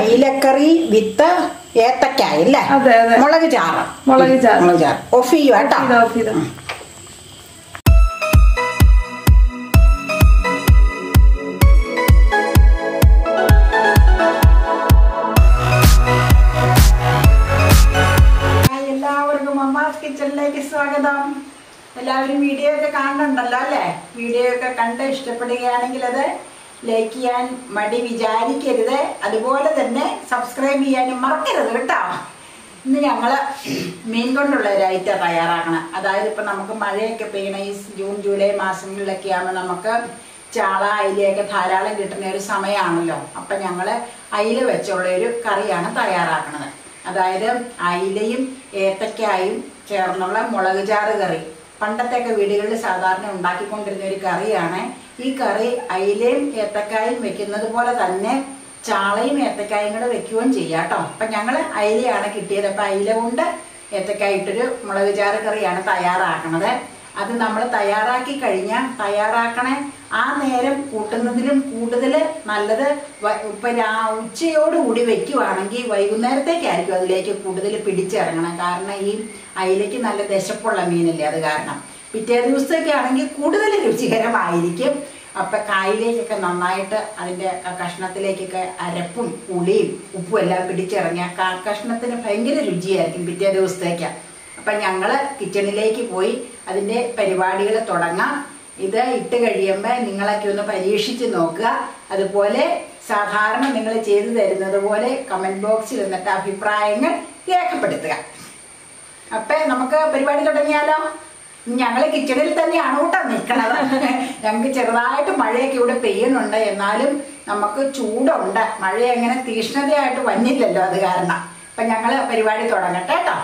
അയിലക്കറി വിത്ത് ഏത്തക്കായ അല്ലേ അതെ, അതെ. മുളക് ചാറ് മുളക് ചാറ്. മുളക് ചാറ് ഓഫ് ചെയ്യുക കേട്ടോ ഇത് ഓഫ് ചെയ്തോ. ഹായ്, എല്ലാവർക്കും അമ്മാസ് കിച്ചണിലേക്ക് സ്വാഗതം എല്ലാവരും വീഡിയോ ഒക്കെ കാണുന്നുണ്ടല്ലോ അല്ലേ വീഡിയോ ഒക്കെ കണ്ട് ഇഷ്ടപ്പെടുകയാണെങ്കിൽ അത് ലൈക്ക് ചെയ്യാൻ മടി വിചാരിക്കരുത് അതുപോലെ തന്നെ സബ്സ്ക്രൈബ് ചെയ്യാനും മറക്കരുത് കേട്ടോ ഇന്ന് ഞങ്ങള് മീൻ കൊണ്ടുള്ള ഒരു ഐറ്റം തയ്യാറാക്കണം അതായത് ഇപ്പൊ നമുക്ക് മഴയൊക്കെ പെയ്യണ ഈ ജൂൺ ജൂലൈ മാസങ്ങളിലൊക്കെ ആകുമ്പോൾ നമുക്ക് ചാള അയിലയൊക്കെ ധാരാളം കിട്ടുന്ന ഒരു സമയമാണല്ലോ അപ്പൊ ഞങ്ങള് അയില വെച്ചുള്ള ഒരു കറിയാണ് തയ്യാറാക്കുന്നത് അതായത് അയിലയും ഏത്തക്കായും ചേർന്നുള്ള മുളക് ചാറ് കറി പണ്ടത്തെയൊക്കെ വീടുകളിൽ സാധാരണ ഉണ്ടാക്കിക്കൊണ്ടിരുന്ന ഒരു കറിയാണ് ഈ കറി അയിലയും ഏത്തക്കായും വെക്കുന്നത് പോലെ തന്നെ ചാളയും ഏത്തക്കായും കൂടെ വെക്കുകയും ചെയ്യാം കേട്ടോ അപ്പം ഞങ്ങൾ അയിലയാണ് കിട്ടിയത് അപ്പം അയില കൊണ്ട് ഏത്തക്കായ ഇട്ടൊരു മുളക് ചാറ് കറിയാണ് തയ്യാറാക്കണത് അത് നമ്മൾ തയ്യാറാക്കി കഴിഞ്ഞാൽ തയ്യാറാക്കണേ ആ നേരം കൂട്ടുന്നതിലും കൂടുതൽ നല്ലത് വ- ഇപ്പൊ രാ- ഉച്ചയോടുകൂടി വെക്കുവാണെങ്കിൽ വൈകുന്നേരത്തേക്കായിരിക്കും അതിലേക്ക് കൂടുതൽ പിടിച്ചിറങ്ങണം കാരണം ഈ അയിലയ്ക്ക് നല്ല ദശപ്പുള്ള മീനല്ലേ അത് കാരണം പിറ്റേ ദിവസത്തേക്ക് ആണെങ്കിൽ കൂടുതൽ രുചികരമായിരിക്കും അപ്പൊ കായിലേക്കൊക്കെ നന്നായിട്ട് അതിന്റെ ക- കഷ്ണത്തിലേക്കൊക്കെ അരപ്പും പുളിയും ഉപ്പും എല്ലാം പിടിച്ചിറങ്ങിയ കാ- കഷ്ണത്തിന് ഭയങ്കര രുചിയായിരിക്കും പിറ്റേ ദിവസത്തേക്ക് അപ്പൊ ഞങ്ങള് കിച്ചണിലേക്ക് പോയി അതിന്റെ പരിപാടികൾ തുടങ്ങാം ഇത് ഇട്ട് കഴിയുമ്പോൾ നിങ്ങളൊക്കെ ഒന്ന് പരീക്ഷിച്ച് നോക്കുക അതുപോലെ സാധാരണ നിങ്ങൾ ചെയ്തു തരുന്നത് പോലെ കമന്റ് ബോക്സിൽ എന്നിട്ട് അഭിപ്രായങ്ങൾ രേഖപ്പെടുത്തുക അപ്പൊ നമുക്ക് പരിപാടി തുടങ്ങിയാലോ ഞങ്ങൾ കിച്ചണിൽ തന്നെയാണ് കേട്ടോ നിൽക്കണത് ഞങ്ങൾക്ക് ചെറുതായിട്ട് മഴയൊക്കെ ഇവിടെ പെയ്യുന്നുണ്ട് എന്നാലും നമുക്ക് ചൂടുണ്ട് മഴ അങ്ങനെ തീഷ്ണതയായിട്ട് വന്നില്ലല്ലോ അത് കാരണം അപ്പൊ ഞങ്ങള് പരിപാടി തുടങ്ങട്ടെ കേട്ടോ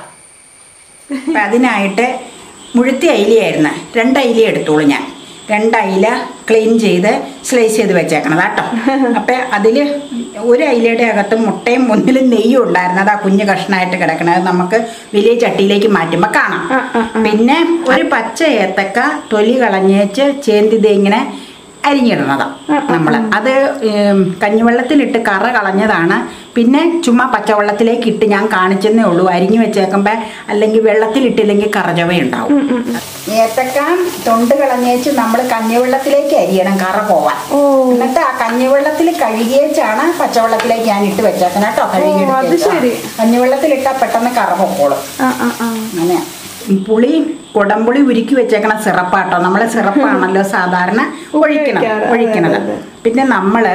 അപ്പം അതിനായിട്ട് മുഴുത്തി അയിലയായിരുന്നു രണ്ട് അയില എടുത്തോളൂ ഞാൻ രണ്ട് അയില ക്ലീൻ ചെയ്ത് സ്ലൈസ് ചെയ്ത് വെച്ചേക്കണത് കേട്ടോ അപ്പം അതിൽ ഒരു അയിലയുടെ അകത്ത് മുട്ടയും മുന്നിലും നെയ്യും ഉണ്ടായിരുന്നു അത് ആ കുഞ്ഞു കഷ്ണമായിട്ട് കിടക്കണത് നമുക്ക് വലിയ ചട്ടിയിലേക്ക് മാറ്റുമ്പോൾ കാണാം പിന്നെ ഒരു പച്ച ഏത്തക്ക തൊലി കളഞ്ഞേച്ച് ചേന്തി ദേ ഇങ്ങനെ അരിഞ്ഞിടണതാ നമ്മൾ അത് ഉം, കഞ്ഞിവെള്ളത്തിലിട്ട് കറ കളഞ്ഞതാണ് പിന്നെ ചുമ്മാ പച്ചവെള്ളത്തിലേക്ക് ഇട്ട് ഞാൻ കാണിച്ചെന്നേ ഉള്ളൂ അരിഞ്ഞു വെച്ചേക്കുമ്പോ അല്ലെങ്കിൽ വെള്ളത്തിലിട്ടില്ലെങ്കിൽ കറചവയുണ്ടാവും ഏത്തക്ക തൊണ്ട് കളഞ്ഞേച്ച് നമ്മൾ കഞ്ഞിവെള്ളത്തിലേക്ക് അരിയണം കറ പോവാൻ ഓ. എന്നിട്ട് ആ കഞ്ഞിവെള്ളത്തിൽ കഴുകിയേച്ചാണ് പച്ചവെള്ളത്തിലേക്ക് ഞാൻ ഇട്ട് വെച്ചേക്കണം കേട്ടോ കഴുകി ഓ, അത് ശരി. കഞ്ഞിവെള്ളത്തിലിട്ടാൽ പെട്ടെന്ന് കറ പൊക്കോളും ആ ആ ആ അങ്ങനെ പുളി കുടംപുളി ഉരുക്കി വെച്ചേക്കണ സിറപ്പാട്ടോ നമ്മളെ സിറപ്പാണല്ലോ സാധാരണ ഒഴിക്കണം ഉപയോഗിക്കാറ്. അതെ, ഒഴിക്കണത് അതെ, അതെ. പിന്നെ നമ്മള്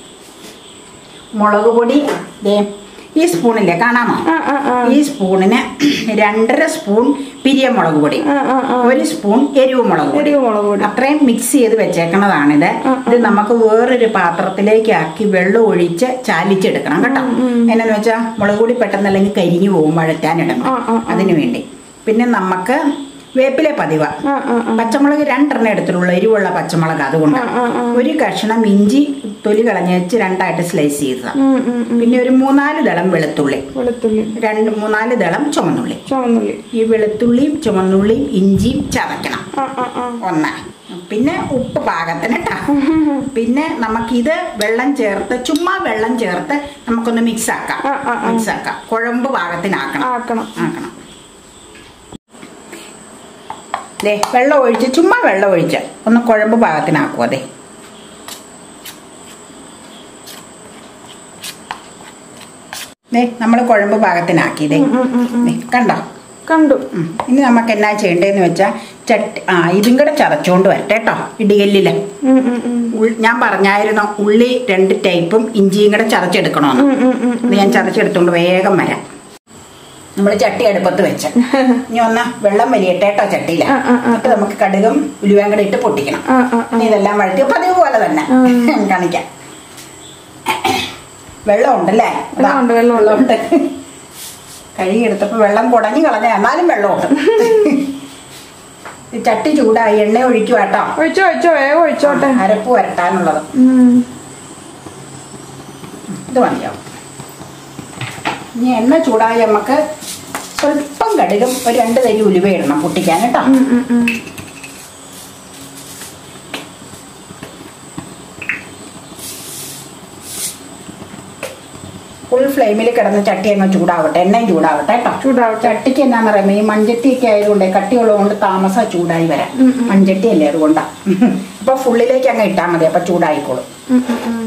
മുളക് പൊടി ദേ ഈ സ്പൂണില്ലേ കാണാമോ ആ, ആ, ആ. ഈ സ്പൂണിന് രണ്ടര സ്പൂൺ പിരിയ മുളക് പൊടി ആ, ആ, ആ. ഒരു സ്പൂൺ എരിവ് മുളക് പൊടി എരിവ് മുളക് പൊടി. അത്രയും മിക്സ് ചെയ്ത് വെച്ചേക്കണതാണിത് ഇത് നമുക്ക് വേറൊരു പാത്രത്തിലേക്ക് ആക്കി വെള്ളം ഒഴിച്ച് ചാലിച്ചെടുക്കണം കേട്ടോ എന്നാന്ന് വെച്ചാൽ മുളക് പൊടി പെട്ടെന്ന് അല്ലെങ്കിൽ കരിഞ്ഞു പോകും വഴറ്റാനിടണം ആ, ആ, ആ. അതിനു വേണ്ടി പിന്നെ നമുക്ക് വേപ്പിലെ പതിവ ആ, ആ, ആ. പച്ചമുളക് രണ്ടെണ്ണം എടുത്തിട്ടുള്ളൂ എരിവുള്ള പച്ചമുളക് അതുകൊണ്ട് ആ, ആ, ആ. ഒരു കഷ്ണം ഇഞ്ചി തൊലി കളഞ്ഞ് വെച്ച് രണ്ടായിട്ട് സ്ലൈസ് ചെയ്തതാ ഉം, ഉം, ഉം. പിന്നെ ഒരു മൂന്നാല് ദളം വെളുത്തുള്ളി വെളുത്തുള്ളി രണ്ട് മൂന്നാല് ദളം ചുമന്നുള്ളി ചുവന്നുള്ളി ഈ വെളുത്തുള്ളിയും ചുമന്നുള്ളിയും ഇഞ്ചിയും ചതയ്ക്കണം ആ ആ ആ ഒന്ന് പിന്നെ ഉപ്പ് പാകത്തിന് ഇട്ടാ പിന്നെ നമുക്കിത് വെള്ളം ചേർത്ത് ചുമ്മാ വെള്ളം ചേർത്ത് നമുക്കൊന്ന് മിക്സ് ആക്കാം ആ, ആ, ആ. മിക്സ് ആക്കാം കുഴമ്പ് പാകത്തിനാക്കണം ആക്കണം ആക്കണം ദേ വെള്ളം ഒഴിച്ച് ചുമ്മാ വെള്ളം ഒഴിച്ച് ഒന്ന് കുഴമ്പ് പാകത്തിനാക്കും അതെ ദേ നമ്മൾ കുഴമ്പ് പാകത്തിനാക്കി ദേ ദേ, കണ്ടോ കണ്ടു ഉം. ഇനി നമുക്ക് എന്നാ ചെയ്യേണ്ടതെന്ന് വെച്ചാൽ ചട്ടി ആ ഇതും കൂടെ ചതച്ചുകൊണ്ട് വരട്ടെ കേട്ടോ ഇടികല്ലില് ഉം, ഉം, ഉം. ഉൾ- ഞാൻ പറഞ്ഞായിരുന്നു ഉള്ളി രണ്ട് ടൈപ്പും ഇഞ്ചിയും കൂടെ ചതച്ചെടുക്കണമെന്ന് ഉം, ഉം, ഉം. ഇത് ഞാൻ ചതച്ചെടുത്തോണ്ട് വേഗം വരാം നമ്മൾ ചട്ടി അടുപ്പത്ത് വെച്ച് ഇനി ഒന്ന് വെള്ളം വലിയട്ടെ കേട്ടോ ചട്ടിയില ആ, ആ, ആ. എന്നിട്ട് നമുക്ക് കടുകും ഉലുവയും കൂടെ ഇട്ട് പൊട്ടിക്കണം ആ, ആ, ആ. ഇനി ഇതെല്ലാം വഴറ്റി പതിവ് പോലെ തന്നെ കാണിക്കാം വെള്ളം ഉണ്ടല്ലേ ദാ, വെള്ളമുണ്ട്, വെള്ളമുണ്ട്. വെള്ളമുണ്ട് കഴുകി എടുത്തപ്പോ വെള്ളം കുടഞ്ഞു കളഞ്ഞ എന്നാലും വെള്ളമുണ്ട് ഈ ചട്ടി ചൂടായി എണ്ണ ഒഴിക്കുക കേട്ടോ ഒഴിച്ചോ ഒഴിച്ചോ വേഗം ഒഴിച്ചോട്ടെ അരപ്പ് വരട്ടാനുള്ളത് ഉം. ഇത് മതിയാവും ഇനി എണ്ണ ചൂടായി നമുക്ക് സ്വല്പം കടുകും ഒരു രണ്ട് തരി ഉലുവ ഇടണം പൊട്ടിക്കാൻ കേട്ടോ ഉം, ഉം, ഉം. ഫുൾ ഫ്ലെയിമിൽ കിടന്ന് ചട്ടി അങ്ങ് ചൂടാവട്ടെ എണ്ണയും ചൂടാവട്ടെ കേട്ടോ ചൂടാവട്ടെ. ചട്ടിക്ക് എന്നാന്ന് പറയുമ്പോൾ ഈ മൺചട്ടിയൊക്കെ ആയതുകൊണ്ട് കട്ടിയുള്ളതുകൊണ്ട് താമസം ചൂടായി വരാം ഉം, ഉം. മൺചട്ടി അല്ലേ അതുകൊണ്ടാ അപ്പൊ ഫുള്ളിലേക്ക് അങ്ങ് ഇട്ടാൽ മതി അപ്പൊ ചൂടായിക്കോളും ഉം, ഉം, ഉം.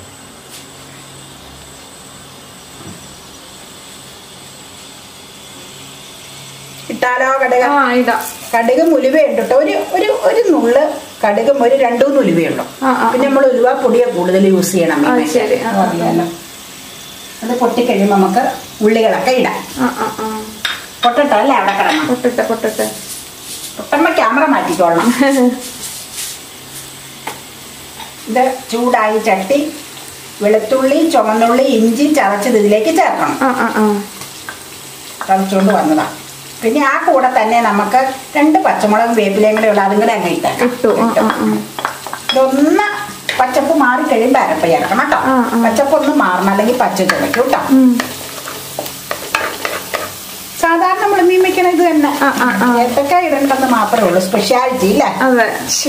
ഇട്ടാലോ കടുക് ആ ഇടാം കടുക് ഉലുവയുണ്ട് കേട്ടോ ഒരു ഒരു ഒരു നുള്ള് കടുകും ഒരു രണ്ടു മൂന്ന് ഉലുവയുള്ളൂ ആ, ആ. പിന്നെ നമ്മൾ ഉലുവ പൊടിയെ കൂടുതൽ യൂസ് ചെയ്യണം ആ, മീനൊക്കെ. ശരി. ആ, അത് അറിയാലോ അത് പൊട്ടിക്കഴിയുമ്പോൾ നമുക്ക് ഉള്ളികളൊക്കെ ഇടാം ആ ആ ആ പൊട്ടട്ടോ അല്ലേ അവിടെ കിടണം പൊട്ടട്ടെ പൊട്ടട്ടെ പൊട്ടുമ്പോ ക്യാമറ മാറ്റിക്കോളണം ഇത് ചൂടായി ചട്ടി വെളുത്തുള്ളി ചുമന്നുള്ളി ഇഞ്ചി ചതച്ചത് ഇതിലേക്ക് ചേർക്കണം ആ ആ ആ ചതച്ചുകൊണ്ട് വന്നതാ പിന്നെ ആ കൂടെ തന്നെ നമുക്ക് രണ്ട് പച്ചമുളകും വേപ്പിലയും കൂടെ ഉള്ള അതും കൂടെ അങ്ങ് ഇട്ടേക്കാം ഇട്ടു ആ ആ ആ ഇതൊന്ന് പച്ചപ്പ് മാറി കഴിയുമ്പോൾ അരപ്പ ചേർക്കണം കേട്ടോ ആ, ആ. പച്ചപ്പ് ഒന്ന് മാറണം അല്ലെങ്കിൽ പച്ച ചുവയ്ക്കും കേട്ടോ ഉം. സാധാരണ നമ്മൾ മീൻ വെക്കണ ഇത് തന്നെ ആ, ആ, ആ. ഏത്തക്ക ഇടണ്ടെന്ന് മാത്രമേ ഉള്ളൂ സ്പെഷ്യാലിറ്റി ഇല്ലേ അതെ ശ്ശ്.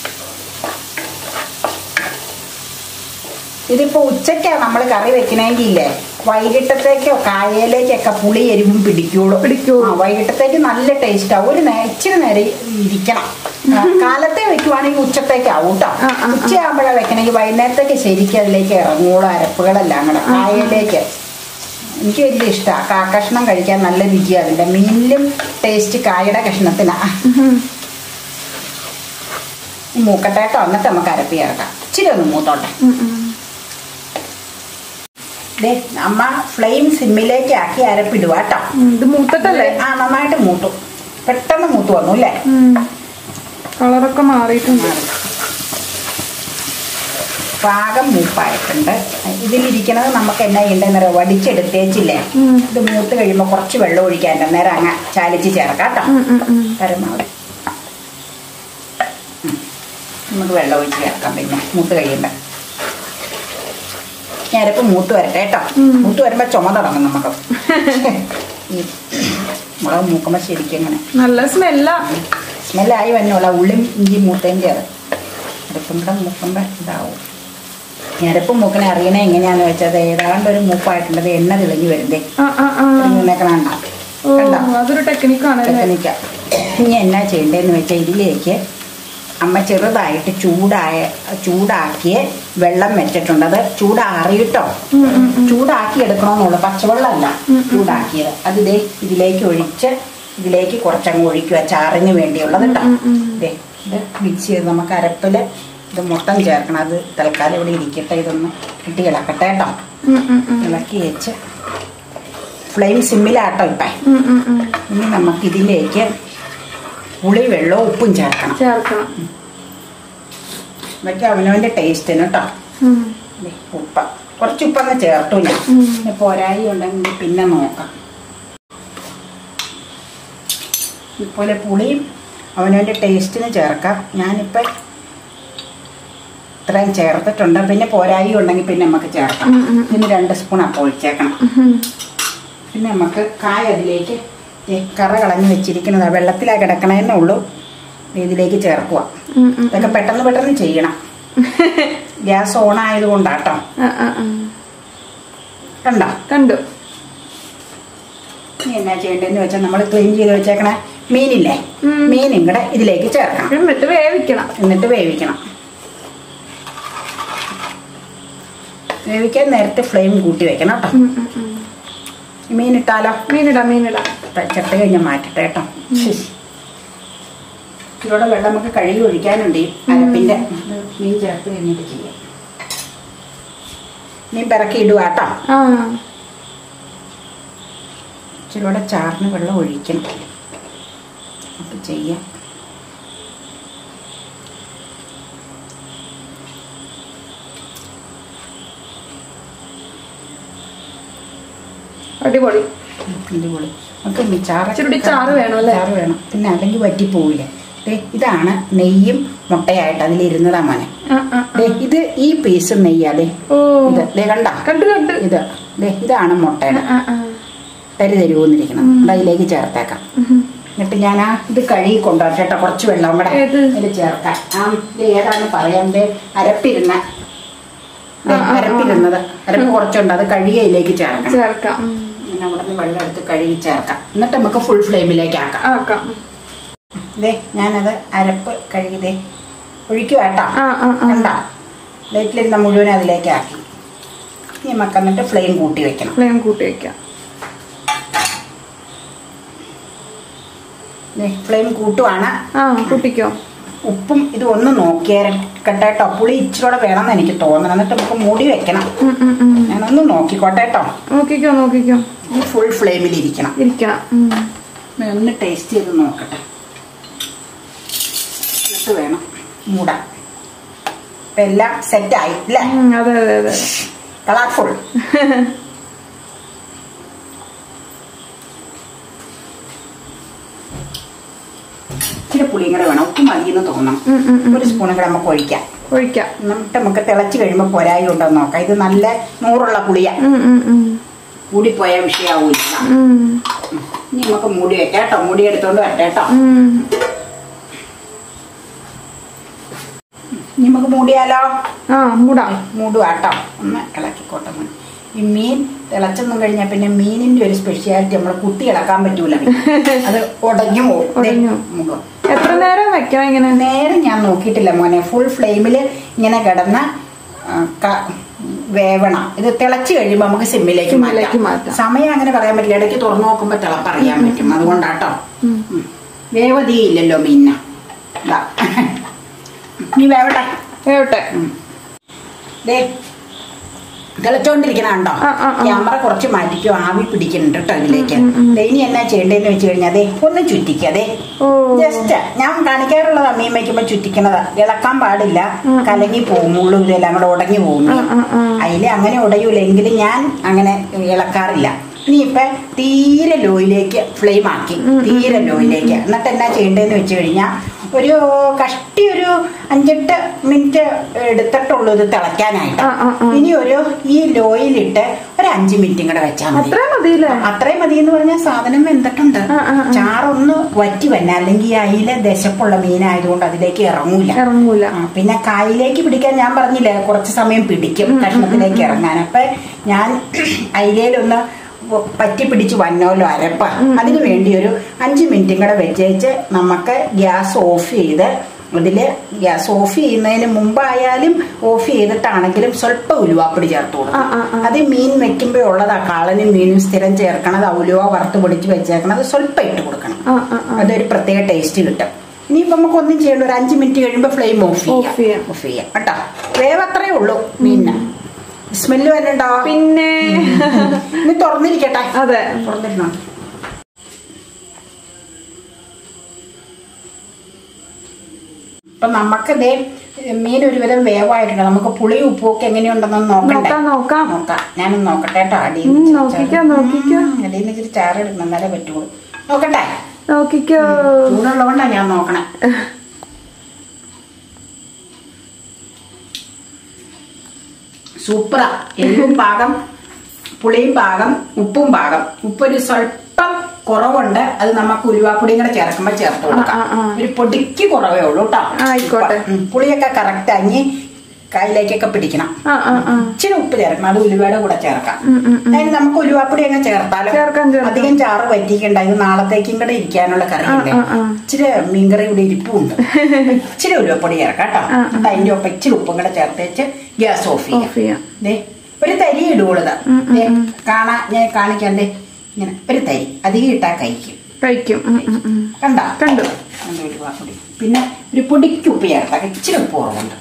ഇതിപ്പോ ഉച്ചക്കാ നമ്മൾ കറി വെക്കണമെങ്കിൽ ഇല്ലേ വൈകിട്ടത്തേക്കോ കായയിലേക്കൊക്കെ പുളി എരിവും പിടിക്കുള്ളൂ പിടിക്കുള്ളൂ. ആ, വൈകിട്ടത്തേക്ക് നല്ല ടേസ്റ്റാ ഒരു നേ ഇച്ചിരി നേരം ഇരിക്കണം ആ, കാലത്തെ വെക്കുവാണെങ്കിൽ ഉച്ചത്തേക്കാവും കേട്ടോ ആ, ആ, ആ. ഉച്ചയാകുമ്പോഴാ വെക്കണമെങ്കിൽ വൈകുന്നേരത്തേക്ക് ശരിക്കും അതിലേക്ക് ഇറങ്ങുള്ളൂ അരപ്പുകളെല്ലാം കൂടെ കായയിലേക്ക് എനിക്ക് വലിയ ഇഷ്ടമാണ് കാ കഷ്ണം കഴിക്കാൻ നല്ല രുചിയാണ് അതിൻ്റെ മീനിലും ടേസ്റ്റ് കായയുടെ കഷ്ണത്തിനാ ഉം. മൂക്കട്ടെ കേട്ടോ എന്നിട്ട് നമുക്ക് അരപ്പി ചേർക്കാം ഇച്ചിരി ഒന്ന് മൂത്തോട്ടെ ഉം, ഉം. ദേ അമ്മ ഫ്ലെയിം സിമ്മിലേക്ക് ആക്കി അരപ്പിടുക കേട്ടോ ഉം, ഇത് മൂത്തട്ടല്ലേ ആ നന്നായിട്ട് മൂത്തു പെട്ടെന്ന് മൂത്ത് വന്നു അല്ലേ ഉം. കളറൊക്കെ മാറിയിട്ടുണ്ട് പാകം മൂപ്പായിട്ടുണ്ട് ഇതിലിരിക്കുന്നത് നമുക്ക് എന്നാ ചെയ്യേണ്ടതെന്ന് അറിയാം വടിച്ചെടുത്തേച്ചില്ലേ ഉം. ഇത് മൂത്ത് കഴിയുമ്പോൾ കുറച്ച് വെള്ളം ഒഴിക്കാൻ നേരം അങ്ങ് ചാലിച്ച് ചേർക്കാം കേട്ടോ ഉം, ഉം, ഉം. പരമാവധി ഉം. നമുക്ക് വെള്ളം ഒഴിച്ച് ചേർക്കാം പിന്നെ മൂത്ത് കഴിയുമ്പോൾ ഞാനിപ്പോൾ മൂത്ത് വരട്ടെ കേട്ടോ ഉം. മൂത്ത് വരുമ്പോൾ ചുമ തുടങ്ങും നമുക്ക് ഈ മുളക് മൂക്കുമ്പോൾ ശരിക്കും ഇങ്ങനെ നല്ല സ്മെല്ലാ സ്മെല്ലായി വന്നോളാം ഉള്ളിയും ഇഞ്ചി മൂത്തേം ചേർ അരപ്പും കൂടെ മൂക്കുമ്പോൾ ഇതാവും ഞരപ്പ് മൂക്കണെ അറിയണേ എങ്ങനെയാന്ന് വെച്ചാൽ ഏതാണ്ട് ഒരു മൂപ്പായിട്ടുള്ളത് എണ്ണ തെളിഞ്ഞ് വരുന്നേ ആ ആ ആ ഇങ്ങനെയൊക്കെ ഓ കണ്ടോ അതൊരു ടെക്നിക്കാണല്ലേ ടെക്നിക്ക ഇനി എന്നാ ചെയ്യേണ്ടതെന്ന് വെച്ചാൽ ഇതിലേക്ക് അമ്മ ചെറുതായിട്ട് ചൂടായ ചൂടാക്കിയ വെള്ളം വെച്ചിട്ടുണ്ട് അത് ചൂടാറിയിട്ടോ ഉം, ഉം, ഉം. ചൂടാക്കി എടുക്കണമെന്നുള്ളു പച്ചവെള്ളമല്ല ചൂടാക്കിയത് അത് ഇതേ ഇതിലേക്ക് ഒഴിച്ച് ഇതിലേക്ക് കുറച്ചങ്ങ് ഒഴിക്കുക ചാറിന് വേണ്ടിയുള്ളത് കേട്ടോ ഉം, ഉം. ദേ ഇത് മിക്സ് ചെയ്ത് നമുക്ക് അരപ്പിൽ ഇത് മുട്ടം ചേർക്കണം അത് തൽക്കാലം ഇവിടെ ഇരിക്കട്ടെ ഇതൊന്ന് കിട്ടി ഇളക്കട്ടെ കേട്ടോ ഉം, ഉം, ഉം. ഇളക്കി വെച്ച് ഫ്ലെയിം സിമ്മിലാട്ടോ ഇപ്പം ഉം, ഉം, ഉം. ഇനി നമുക്ക് ഇതിലേക്ക് പുളി വെള്ളവും ഉപ്പും ചേർക്കണം ചേർക്കണം ഇതൊക്കെ അവനവന്റെ ടേസ്റ്റിന് കേട്ടോ ഉം. ദേ, ഉപ്പ കുറച്ച് ഉപ്പങ്ങ് ചേർത്തു ഞാൻ ഉം. പിന്നെ പോരായി ഉണ്ടെങ്കിൽ പിന്നെ നോക്കാം ഇതുപോലെ പുളിയും അവനവന്റെ ടേസ്റ്റിന് ചേർക്കാം ഞാനിപ്പോൾ ഇത്രയും ചേർത്തിട്ടുണ്ട് പിന്നെ പോരായി ഉണ്ടെങ്കിൽ പിന്നെ നമുക്ക് ചേർക്കാം ഉം, ഉം. ഇതിന് രണ്ട് സ്പൂൺ അപ്പം ഒഴിച്ചേക്കണം ഉം. പിന്നെ നമുക്ക് കായ അതിലേക്ക് ദേ കറ കളഞ്ഞ് വെച്ചിരിക്കുന്നത് വെള്ളത്തിലാണ് കിടക്കണേന്നേ ഉള്ളൂ ഇതിലേക്ക് ചേർക്കുക ഉം, ഉം. ഇതൊക്കെ പെട്ടെന്ന് പെട്ടെന്ന് ചെയ്യണം ഗ്യാസ് ഓൺ ആയതുകൊണ്ടാട്ടോ ആ, ആ, ആ. കണ്ടോ കണ്ടു ഇനി എന്നാ ചെയ്യേണ്ടതെന്ന് വെച്ചാൽ നമ്മൾ ക്ലീൻ ചെയ്ത് വെച്ചേക്കണ മീനില്ലേ ഉം. മീനും കൂടെ ഇതിലേക്ക് ചേർക്കണം എന്നിട്ട് വേവിക്കണം എന്നിട്ട് വേവിക്കണം വേവിക്കാൻ നേരത്തെ ഫ്ലെയിം കൂട്ടി വെക്കണം കേട്ടോ ഉം, ഉം, ഉം. മീൻ ഇട്ടാലോ മീനിടാം മീനിടാം ചട്ട കഴിഞ്ഞ് മാറ്റട്ടെ കേട്ടോ ഇതിലൂടെ വെള്ളം നമുക്ക് കഴുകി ഒഴിക്കാനുണ്ട് ഈ അരപ്പിന്റെ ഇത് മീൻ ചേർത്ത് കഴിഞ്ഞിട്ട് ചെയ്യാം മീൻ പിറക്കി ഇടുക കേട്ടോ ആ ഇച്ചിരൂടെ ചാറിന് വെള്ളം ഒഴിക്കണം നമുക്ക് ചെയ്യാം അടിപൊളി അടിപൊളി നമുക്ക് ഈ ചാറ് ഇച്ചിരൂടി ചാറ് വേണം അല്ലേ? ചാറ് വേണം പിന്നെ അല്ലെങ്കിൽ വറ്റിപ്പോവില്ല ദേ ഇതാണ് നെയ്യും മുട്ടയായിട്ട് അതിലിരുന്നതാ മോനെ ആ, ആ, ആ. ദേ ഇത് ഈ പീസ് നെയ്യാലേ ഓ ഇത് ദേ കണ്ട കണ്ടു കണ്ടു ഇത് ദേ ഇതാണ് ആ, മുട്ടയുടെ ആ, ആ. തരി തരുവന്നിരിക്കണം അത് അതിലേക്ക് ചേർത്തേക്കാം ഉം. എന്നിട്ട് ഞാൻ ആ ഇത് കഴുകി കൊണ്ടുവരട്ടെ കുറച്ച് വെള്ളം കൂടെ ഏത്? ഇതിൽ ചേർക്കാം ആ ഇത് ഏതാണ് പറയാൻ ദേ അരപ്പിരുന്ന ദേ, ആ, ആ, ആ. അരപ്പിരുന്നത് അരപ്പ് കുറച്ചുണ്ട് അത് കഴുകി അതിലേക്ക് ചേർക്കണം ചേർക്കാം ഉം. ഇങ്ങനെ അവിടെ നിന്ന് വെള്ളം എടുത്ത് കഴുകി ചേർക്കാം എന്നിട്ട് നമുക്ക് ഫുൾ ഫ്ലെയിമിലേക്ക് ആക്കാം ആക്കാം ദേ ഞാനത് അരപ്പ് കഴുകി ദേ ഒഴിക്കുക കേട്ടോ ആ ആ ആ കണ്ട ലൈറ്റിലിരുന്ന മുഴുവൻ അതിലേക്ക് ആക്കി ഇനി നമുക്ക് എന്നിട്ട് ഫ്ലെയിം കൂട്ടി വെക്കണം ഫ്ലെയിം കൂട്ടി വെക്കാം ദേ ഫ്ലെയിം കൂട്ടുവാണ് ആ കൂട്ടിക്കോ ഉപ്പും ഇത് ഒന്ന് നോക്കിയാൽ കേട്ടോ പുളി ഇച്ചിരൂടെ വേണമെന്ന് എനിക്ക് തോന്നണം എന്നിട്ട് നമുക്ക് മൂടി വെക്കണം ഉം, ഉം, ഉം. ഞാനൊന്ന് നോക്കിക്കോട്ടെ കേട്ടോ നോക്കിക്കോ നോക്കിക്കോ ഈ ഫുൾ ഫ്ലെയിമിൽ ഇരിക്കണം ഇരിക്കണം ഉം. ഞാൻ ഒന്ന് ടേസ്റ്റ് ചെയ്ത് നോക്കട്ടെ എന്നിട്ട് വേണം മൂടാൻ ഇപ്പൊ എല്ലാം സെറ്റായി അല്ലേ ഉം, അതെ അതെ അതെ കളർഫുൾ ഇച്ചിരി പുളിയും കൂടെ വേണം ഉപ്പ് മതിയെന്ന് തോന്നണം ഉം, ഉം, ഉം. ഒരു സ്പൂണും കൂടെ നമുക്ക് ഒഴിക്കാം ഒഴിക്കാം എന്നിട്ട് നമുക്ക് തിളച്ച് കഴിയുമ്പോൾ പൊരായി ഉണ്ടോ എന്ന് നോക്കാം ഇത് നല്ല നൂറുള്ള പുളിയാ ഉം, ഉം, ഉം. കൂടിപ്പോയ വിഷയാവൂല ഉം. ഇനി നമുക്ക് മൂടി വെക്കാം കേട്ടോ മൂടി എടുത്തോണ്ട് വരട്ടെ കേട്ടോ ഉം. ഇനി നമുക്ക് മൂടിയാലോ ആ മൂടാം മൂടുക കേട്ടോ ഒന്ന് ഇളക്കിക്കോട്ടെ മോനെ. ഈ മീൻ തിളച്ചൊന്നും കഴിഞ്ഞാൽ പിന്നെ മീനിന്റെ ഒരു സ്പെഷ്യാലിറ്റി നമ്മൾ കുത്തി ഇളക്കാൻ പറ്റൂല അത് ഉടഞ്ഞു പോകും ദേ, ഉടഞ്ഞു. മൂടുക. എത്ര നേരം വെക്കണം ഇങ്ങനെ നേരെ ഞാൻ നോക്കിയിട്ടില്ല മോനെ ഫുൾ ഫ്ലെയിമിൽ ഇങ്ങനെ കിടന്ന ആ, ക- വേവണം ഇത് തിളച്ച് കഴിയുമ്പോൾ നമുക്ക് സിമ്മിലേക്ക് സിമ്മിലേക്ക് മാറ്റാം മാറ്റാം. സമയം അങ്ങനെ പറയാൻ പറ്റില്ല ഇടയ്ക്ക് തുറന്നു നോക്കുമ്പോൾ തിളപ്പറിയാൻ പറ്റും അതുകൊണ്ടാട്ടോ ഉം. ഉം. വേവതിയില്ലല്ലോ മീന ഇതാ നീ വേവട്ടെ വേവട്ടെ ദേ തിളച്ചോണ്ടിരിക്കണ കണ്ടോ ആ, ആ, ആ. ക്യാമറ കുറച്ച് മാറ്റിക്കോ ആവി പിടിക്കുന്നുണ്ട് കേട്ടോ ഇതിലേക്ക് ഉം, ഉം. ദേ, ഇനി എന്നാ ചെയ്യേണ്ടതെന്ന് വെച്ച് കഴിഞ്ഞാൽ അതെ ഒന്ന് ചുറ്റിക്കുക അതെ ഓ ജസ്റ്റ് ഞാൻ കാണിക്കാറുള്ളതാ മീൻ വയ്ക്കുമ്പോ ചുറ്റിക്കണതാ ഇളക്കാൻ പാടില്ല കലങ്ങി പോകും മുള്ളും ഇതെല്ലാം കൂടെ ഉടഞ്ഞു പോകും ആ, മീൻ. ആ, ആ. അതില് അങ്ങനെ ഉടയൂല എങ്കിലും ഞാൻ അങ്ങനെ ഇളക്കാറില്ല ഇനി ഇപ്പൊ തീരെ ലോയിലേക്ക് ഫ്ലെയിം ആക്കി തീരെ ലോയിലേക്ക് എന്നിട്ട് എന്നാ ചെയ്യേണ്ടതെന്ന് വെച്ച് കഴിഞ്ഞാൽ ഒരു കഷ്ടി ഒരു അഞ്ചെട്ട് മിനിറ്റ് എടുത്തിട്ടുള്ളൂ ഇത് തിളയ്ക്കാനായിട്ട് ആ, ആ, ആ. ഇനി ഒരു ഈ ലോയിലിട്ട് ഒരു അഞ്ച് മിനിറ്റും കൂടെ വെച്ചാൽ മതി അത്രയും മതിയില്ലേ അത്രയും മതി എന്ന് പറഞ്ഞാൽ സാധനം വെന്തിട്ടുണ്ട് ആ, ആ, ആ. ചാറൊന്ന് വറ്റി വന്ന അല്ലെങ്കിൽ ഈ അയില ദശപ്പുള്ള മീനായതുകൊണ്ട് അതിലേക്ക് ഇറങ്ങൂല ഇറങ്ങൂല ആ, പിന്നെ കായിലേക്ക് പിടിക്കാൻ ഞാൻ പറഞ്ഞില്ലേ കുറച്ച് സമയം പിടിക്കും കഷ്ണത്തിലേക്ക് ഇറങ്ങാൻ അപ്പൊ ഞാൻ അയിലയിലൊന്ന് പറ്റി പിടിച്ച് വന്നോല്ലോ അരപ്പ അതിനു വേണ്ടി ഒരു അഞ്ച് മിനിറ്റും കൂടെ വെച്ചേച്ച് നമുക്ക് ഗ്യാസ് ഓഫ് ചെയ്ത് അതില് ഗ്യാസ് ഓഫ് ചെയ്യുന്നതിന് മുമ്പായാലും ഓഫ് ചെയ്തിട്ടാണെങ്കിലും സ്വല്പം ഉലുവാപ്പൊടി ചേർത്ത് ആ, ആ, കൊടുക്കും ആ. അത് മീൻ വെക്കുമ്പോ ഉള്ളതാ കാളനും മീനും സ്ഥിരം ചേർക്കണത് ഉലുവ വറുത്ത് പൊടിച്ച് വെച്ചേക്കണത് സ്വല്പം ഇട്ട് കൊടുക്കണം ആ ആ ആ അതൊരു പ്രത്യേക ടേസ്റ്റ് കിട്ടും ഇനിയിപ്പോ നമുക്ക് ഒന്നും ചെയ്യണ്ട ഒരു അഞ്ച് മിനിറ്റ് കഴിയുമ്പോ ഫ്ലെയിം ഓഫ് Off ചെയ്യാം. ചെയ്യാം ഓഫ് ചെയ്യാം കേട്ടോ വേവ് അത്രേ ഉള്ളൂ മീനിന് സ്മെല്ല് വരണ്ടോ പിന്നെ ഇനി തുറന്നിരിക്കട്ടെ അതെ തുറന്നിരുന്നോ അപ്പൊ നമുക്ക് ദേ മീൻ ഒരുവിധം വേവായിട്ടുണ്ട് നമുക്ക് പുളി ഉപ്പും ഒക്കെ എങ്ങനെയുണ്ടെന്ന് നോക്കണ്ടേ നോക്കാം നോക്കാം നോക്കാം ഞാനൊന്ന് നോക്കട്ടെ കേട്ടോ അടിയിൽ ഉം, നിന്ന് നോക്കിക്കോ, ചാറ്. നോക്കിക്കോ. ഉം, അടിയിൽ നിന്ന് ഇച്ചിരി ചാറ് ഇടണം എന്നാലേ പറ്റുള്ളൂ നോക്കട്ടെ നോക്കിക്കോ ചൂടുള്ളതുകൊണ്ടാണ് ഞാൻ നോക്കണേ സൂപ്പറാ എരിവും പാകം പുളിയും പാകം ഉപ്പും പാകം ഉപ്പൊരു സ്വല്പം കുറവുണ്ട് അത് നമുക്ക് ഉലുവാപ്പൊടിയും കൂടെ ചേർക്കുമ്പോൾ ചേർത്ത് കൊടുക്കാം ആ, ആ, ആ. ഒരു പൊടിക്ക് കുറവേ ഉള്ളൂ കേട്ടോ ആയിക്കോട്ടെ. ഉം, പുളിയൊക്കെ കറക്റ്റ് അഞ്ഞി കയ്യിലേക്കൊക്കെ പിടിക്കണം ആ ആ ആ ഇച്ചിരി ഉപ്പ് ചേർക്കണം അത് ഉലുവയുടെ കൂടെ ചേർക്കാം ഉം, ഉം, ഉം. അതിന് നമുക്ക് ഉലുവാപ്പൊടി അങ്ങ് ചേർത്താലോ ചേർക്കാം, ചേർക്കാം. അധികം ചാറ് പറ്റിക്കണ്ട ഇത് നാളത്തേക്കും കൂടെ ഇരിക്കാനുള്ള കറിയല്ലേ ആ, ആ, ആ. ഇച്ചിരി മീൻകറി ഇവിടെ ഇരിപ്പുണ്ട് ഇച്ചിരി ഉലുവപ്പൊടി ചേർക്കാം കേട്ടോ ആ, ആ. എന്നിട്ട് അതിന്റെ ഒപ്പം ഇച്ചിരി ഉപ്പും കൂടെ ചേർത്ത് വെച്ച് ഗ്യാസ് ഓഫ് ചെയ്യാം ഓഫ് ചെയ്യാം ദേ ഒരു തരി ഇടുകയുള്ളത് ഉം, ഉം, ദേ ഉം. കാണാ ഞാൻ കാണിക്കണ്ടേ ഇങ്ങനെ ഒരു തരി അധികം ഇട്ടാ കഴിക്കും കഴിക്കും ഉം, ഉം, ഉം. കണ്ട കണ്ടു പൊടി പിന്നെ ഒരു പൊടിക്ക് ഉപ്പ് ചേർത്താൽ ഇച്ചിരി ഉപ്പ് കുറവുണ്ട്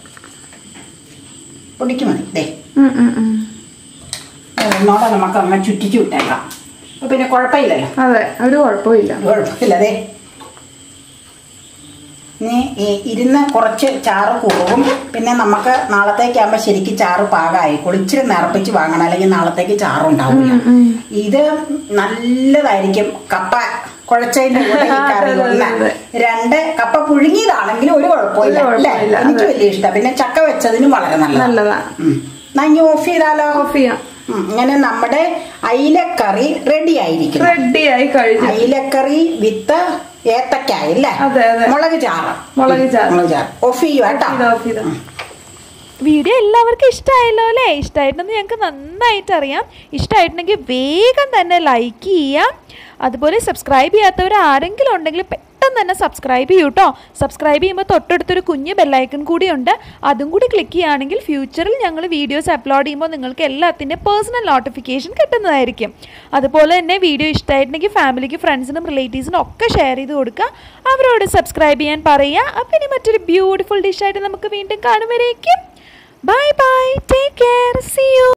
പൊടിക്ക് മതി ദേ ഉം, ഉം, ഉം. ഒന്നോടെ നമുക്ക് അങ്ങ് ചുറ്റിച്ചു വിട്ടേക്കാം അപ്പൊ പിന്നെ കുഴപ്പമില്ലല്ലോ അതെ ഒരു കുഴപ്പമില്ല കുഴപ്പമില്ല അതെ ഇനി ഈ ഇരുന്ന് കുറച്ച് ചാറ് കുറവും പിന്നെ നമുക്ക് നാളത്തേക്കാകുമ്പോൾ ശരിക്കും ചാറ് പാകമായിക്കോളും ഇച്ചിരി നിറപ്പിച്ച് വാങ്ങണം അല്ലെങ്കിൽ നാളത്തേക്ക് ചാറുണ്ടാവില്ല ഉം, ഉം. ഇത് നല്ലതായിരിക്കും കപ്പ കുഴച്ചതിന്റെ കൂടെ ഈ കറി അതെ, ഒന്ന് അതെ, രണ്ട് കപ്പ പുഴുങ്ങിയതാണെങ്കിലും ഒരു കുഴപ്പമില്ല ഒരു അല്ലേ കുഴപ്പമില്ല, എനിക്ക് അതെ. വലിയ ഇഷ്ടം പിന്നെ ചക്ക വെച്ചതിനും വളരെ നല്ലതാണ് നല്ലതാ ഉം. എന്നാ ഇനി ഓഫ് ചെയ്താലോ ഓഫ് ചെയ്യാം ഉം, ഇങ്ങനെ നമ്മുടെ അയിലക്കറി റെഡി ആയിരിക്കും റെഡിയായി കഴിഞ്ഞു അയിലക്കറി വിത്ത് ഏത്തക്കായ അല്ലേ അതെ, അതെ. മുളക് ചാറ് മുളക് ചാറ്. മുളക് ചാറ് ഓഫ് ചെയ്യുക കേട്ടോ ഇതാ, ഓഫ് ചെയ്തോ. വീഡിയോ എല്ലാവർക്കും ഇഷ്ടമായല്ലോ അല്ലേ ഇഷ്ടമായിട്ടുണ്ടെന്ന് ഞങ്ങൾക്ക് നന്നായിട്ട് അറിയാം ഇഷ്ടമായിട്ടുണ്ടെങ്കിൽ വേഗം തന്നെ ലൈക്ക് ചെയ്യാം അതുപോലെ സബ്സ്ക്രൈബ് ചെയ്യാത്തവർ ആരെങ്കിലും ഉണ്ടെങ്കിൽ പെട്ടെന്ന് തന്നെ സബ്സ്ക്രൈബ് ചെയ്യൂ കേട്ടോ സബ്സ്ക്രൈബ് ചെയ്യുമ്പോൾ തൊട്ടടുത്തൊരു കുഞ്ഞ് ബെല്ലൈക്കൺ കൂടിയുണ്ട് അതും കൂടി ക്ലിക്ക് ചെയ്യുകയാണെങ്കിൽ ഫ്യൂച്ചറിൽ ഞങ്ങൾ വീഡിയോസ് അപ്ലോഡ് ചെയ്യുമ്പോൾ നിങ്ങൾക്ക് എല്ലാത്തിൻ്റെ പേഴ്സണൽ നോട്ടിഫിക്കേഷൻ കിട്ടുന്നതായിരിക്കും അതുപോലെ തന്നെ വീഡിയോ ഇഷ്ടമായിട്ടുണ്ടെങ്കിൽ ഫാമിലിക്ക് ഫ്രണ്ട്സിനും റിലേറ്റീവ്സിനും ഒക്കെ ഷെയർ ചെയ്ത് കൊടുക്കുക അവരോട് സബ്സ്ക്രൈബ് ചെയ്യാൻ പറയുക അപ്പം ഇനി മറ്റൊരു ബ്യൂട്ടിഫുൾ ഡിഷായിട്ട് നമുക്ക് വീണ്ടും കാണുമ്പോഴേക്കും bye bye take care see U